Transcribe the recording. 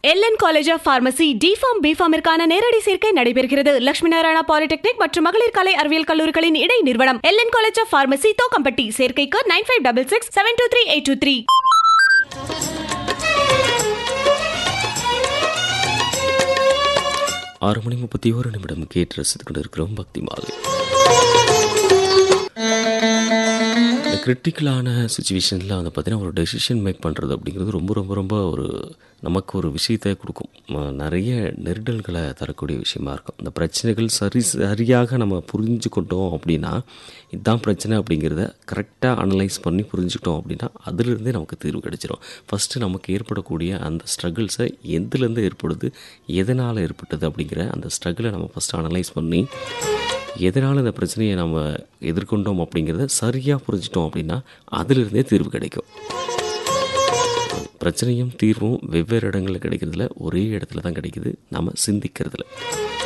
LN college of pharmacy D Pharm பிஃபார்மிற்கான நேரடி சேர்க்கை நடைபெறுகிறது லட்சுமி நாராயணா பாலிடெக்னிக் மற்றும் மகளிர் கலை அறிவியல் கல்லூரிகளின் இடை நிறுவனம் LN college of pharmacy Thokkampatti சேர்க்கைக்கு nine five double six seven two three eight two three ஆறு மணி முப்பத்தி ஒரு நிமிடம் கேட்டு ரசித்து கொண்டு இருக்கிறோம் பக்தி மாலை இந்த கிரிட்டிக்கலான சுச்சுவேஷனில் வந்து பார்த்திங்கன்னா ஒரு டெசிஷன் மேக் பண்ணுறது அப்படிங்கிறது ரொம்ப ரொம்ப ரொம்ப ஒரு நமக்கு ஒரு விஷயத்தை கொடுக்கும் ம- நிறைய நெருடல்களை தரக்கூடிய விஷயமா இருக்கும் இந்த பிரச்சனைகள் சரி சரியாக நம்ம புரிஞ்சுக்கிட்டோம் அப்படின்னா இதுதான் பிரச்சனை அப்படிங்கிறத கரெக்டாக அனலைஸ் பண்ணி புரிஞ்சுக்கிட்டோம் அப்படின்னா அதிலிருந்தே நமக்கு தீர்வு கிடைச்சிரும் ஃபஸ்ட்டு நமக்கு ஏற்படக்கூடிய அந்த ஸ்ட்ரகிள்ஸை எதுலேருந்து ஏற்படுது எதனால் ஏற்பட்டது அப்படிங்கிற அந்த ஸ்ட்ரகிளை நம்ம ஃபஸ்ட்டு அனலைஸ் பண்ணி எதனால் இந்த பிரச்சனையை நம்ம எதிர்கொண்டோம் அப்படிங்கிறத சரியாக புரிஞ்சிட்டோம் அப்படின்னா அதிலிருந்தே தீர்வு கிடைக்கும் பிரச்சனையும் தீர்வும் வெவ்வேறு இடங்களில் கிடைக்கிறதுல ஒரே இடத்துல தான் கிடைக்குது நம்ம சிந்திக்கிறதுல